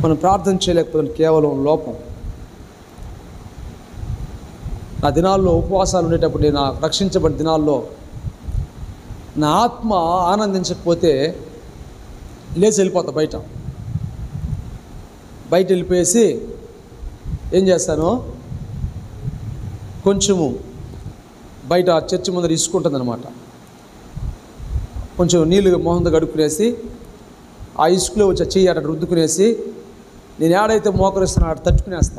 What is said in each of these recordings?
మనం ప్రార్థన చేయలేకపోతే కేవలం లోపం నా దినాల్లో ఉపవాసాలు ఉండేటప్పుడు నేను ఆ రక్షించబడిన దినాల్లో నా ఆత్మ ఆనందించకపోతే లేచి వెళ్ళిపోతా బయట బయట వెళ్ళిపోయేసి ఏం చేస్తాను కొంచెము బయట చర్చి ముందర ఇసుకుంటుంది అనమాట కొంచెం నీళ్ళు మొహంతో గడుక్కునేసి ఆ ఇసుకలో వచ్చి ఆ చెయ్యి అక్కడ రుద్దుకునేసి నేను ఏడైతే మోకరిస్తున్నా అక్కడ తట్టుకునేస్తా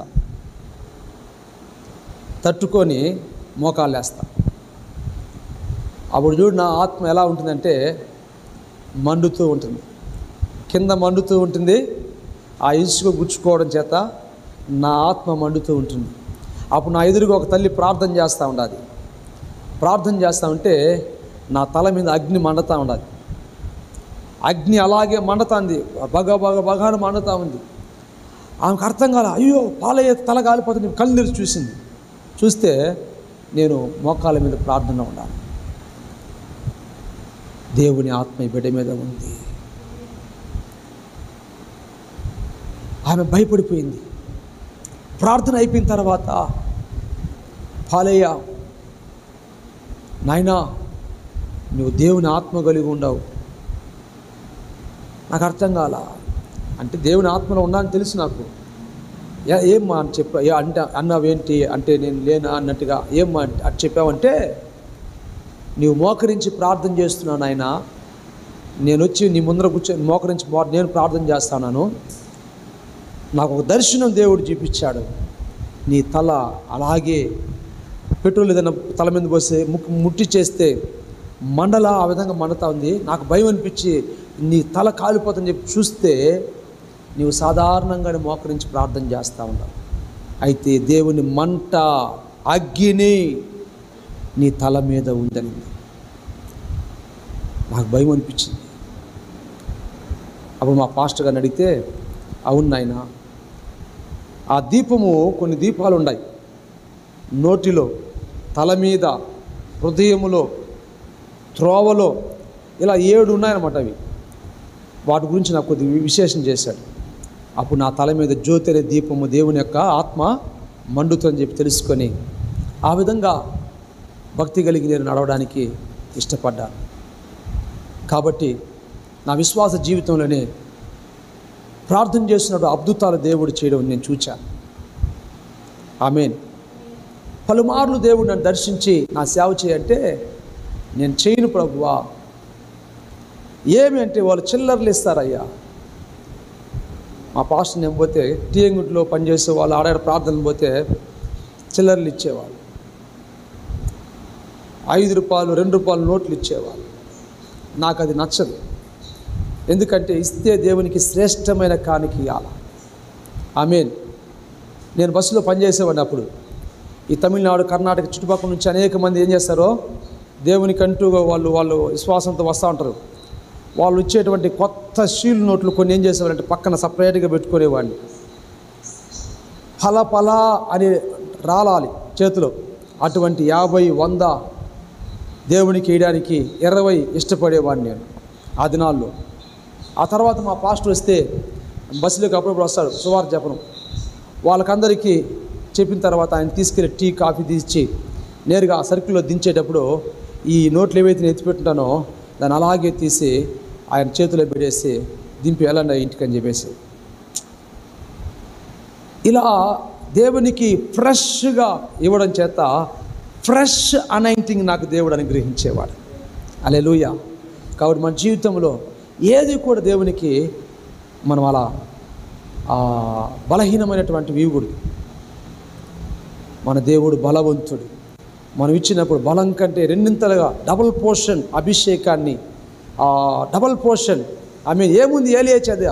తట్టుకొని మోకాలు వేస్తా అప్పుడు చూడు నా ఆత్మ ఎలా ఉంటుందంటే మండుతూ ఉంటుంది కింద మండుతూ ఉంటుంది ఆ ఇసుక గుచ్చుకోవడం చేత నా ఆత్మ మండుతూ ఉంటుంది అప్పుడు నా ఎదురుగా ఒక తల్లి ప్రార్థన చేస్తూ ఉండాలి ప్రార్థన చేస్తూ ఉంటే నా తల మీద అగ్ని మండుతూ ఉండాలి అగ్ని అలాగే మండుతుంది బగ బగ బగాను మండుతూ ఉంది ఆమెకు అర్థం కాల అయ్యో పాలయ్య తల కాలిపోతుంది కళ్ళు తెరిచి చూసింది చూస్తే నేను మోకాల మీద ప్రార్థన ఉండాలి దేవుని ఆత్మ ఈ బిడ్డ మీద ఉంది ఆమె భయపడిపోయింది ప్రార్థన అయిపోయిన తర్వాత పాలయ్య నాయనా నువ్వు దేవుని ఆత్మ కలిగి ఉండవు నాకు అర్థం కాల అంటే దేవుని ఆత్మలో ఉన్నానని తెలుసు నాకు ఏ- ఏమ్మా అని చెప్పా ఏ అంటే అన్నావేంటి అంటే నేను లేనా అన్నట్టుగా ఏమ్మా అంటే- అది చెప్పావంటే నీవు మోకరించి ప్రార్థన చేస్తున్నాను ఆయన నేను వచ్చి నీ ముందర కూర్చొని మోకరించి మో- నేను ప్రార్థన చేస్తున్నాను నాకు ఒక దర్శనం దేవుడు చూపించాడు నీ తల అలాగే పెట్రోల్ ఏదైనా తల మీద పోస్తే ముక్కు ముట్టి చేస్తే మండల ఆ విధంగా మండుతా ఉంది నాకు భయం అనిపించి నీ తల కాలిపోతుందని చెప్పి చూస్తే నీవు సాధారణంగానే మోకరించి ప్రార్థన చేస్తూ ఉన్నావు అయితే దేవుని మంట అగ్గిని నీ తల మీద ఉందని నాకు భయం అనిపించింది అప్పుడు మా పాస్టర్ గారిని అడిగితే అవును నాయన ఆ దీపము కొన్ని దీపాలు ఉన్నాయి నోటిలో తల మీద హృదయములో త్రోవలో ఇలా ఏడు ఉన్నాయన్నమాట అవి వాటి గురించి నాకు కొద్ది విశేషం చేశాడు అప్పుడు నా తల మీద జ్యోతి అనే దీపము దేవుని యొక్క ఆత్మ మండుతుందని చెప్పి తెలుసుకొని ఆ విధంగా భక్తి కలిగి నేను నడవడానికి ఇష్టపడ్డాను కాబట్టి నా విశ్వాస జీవితంలోనే ప్రార్థన చేస్తున్నప్పుడు అద్భుతాలు దేవుడు చేయడం నేను చూచాను ఆమెన్ పలుమార్లు దేవుడు నన్ను దర్శించి నా సేవ చేయంటే నేను చేయను ప్రభువా ఏమి అంటే వాళ్ళు చిల్లర్లు ఇస్తారయ్యా మా పాస్టర్ నేను పోతే టీఎంగుట్లో పనిచేసే వాళ్ళు ఆడాడ ప్రార్థనలు పోతే చిల్లర్లు ఇచ్చేవాళ్ళు ఐదు రూపాయలు రెండు రూపాయలు నోట్లు ఇచ్చేవాళ్ళు నాకు అది నచ్చదు ఎందుకంటే ఇస్తే దేవునికి శ్రేష్టమైన కానుక ఇవ్వాలి ఆమెన్ నేను బస్సులో పనిచేసేవాడిని అప్పుడు ఈ తమిళనాడు కర్ణాటక చుట్టుపక్కల నుంచి అనేక మంది ఏం చేస్తారో దేవునికంటూ వాళ్ళు వాళ్ళు విశ్వాసంతో వస్తూ ఉంటారు వాళ్ళు ఇచ్చేటువంటి కొత్త షీల్ నోట్లు కొన్ని ఏం చేసేవారంటే పక్కన సపరేట్గా పెట్టుకునేవాడిని ఫల ఫల అని రాలాలి చేతిలో అటువంటి యాభై వంద దేవునికి వేయడానికి ఇరవై ఇష్టపడేవాడిని నేను ఆ దినాల్లో ఆ తర్వాత మా పాస్టర్ వస్తే బస్సులోకి అప్పుడప్పుడు వస్తాడు సువార్త చెప్పడం వాళ్ళకందరికీ చెప్పిన తర్వాత ఆయన తీసుకెళ్ళి టీ కాఫీ తీసి నేరుగా ఆ సర్కిల్లో దించేటప్పుడు ఈ నోట్లు ఏవైతే నేను ఎత్తిపెట్టుంటానో దాన్ని అలాగే తీసి ఆయన చేతిలో పెట్టేసి దింపి వెళ్ళండి ఇంటికి అని చెప్పేసి ఇలా దేవునికి ఫ్రెష్గా ఇవ్వడం చేత ఫ్రెష్ అనైంటింగ్ నాకు దేవుడు అనుగ్రహించేవాడు అలే కాబట్టి మన జీవితంలో ఏది కూడా దేవునికి మనం అలా ఆ, బలహీనమైనటువంటి వీవుడు మన దేవుడు బలవంతుడు మనం ఇచ్చినప్పుడు బలం కంటే రెండింతలుగా డబుల్ పోర్షన్ అభిషేకాన్ని ఆ, డబుల్ పోర్షన్ ఆమె ఏముంది ఏలియచదా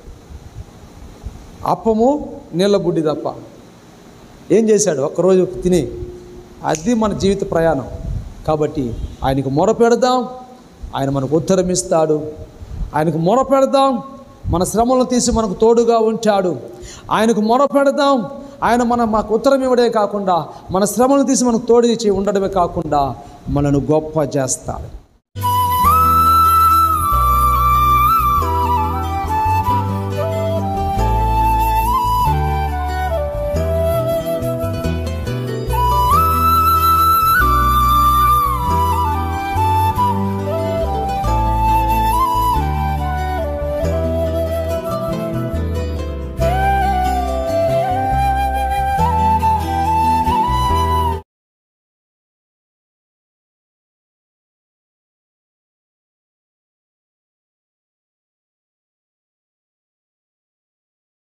అప్పము నీళ్ళ బుడ్డి తప్ప ఏం చేశాడు ఒక్కరోజు తిని అది మన జీవిత ప్రయాణం కాబట్టి ఆయనకు మొర పెడదాం ఆయన మనకు ఉత్తరం ఇస్తాడు ఆయనకు మొర పెడదాం మన శ్రమలను తీసి మనకు తోడుగా ఉంటాడు ఆయనకు మొర పెడదాం ఆయన మన మాకు ఉత్తరం ఇవ్వడే కాకుండా మన శ్రమలను తీసి మనకు తోడు ఇచ్చి ఉండడమే కాకుండా మనను గొప్ప చేస్తాడు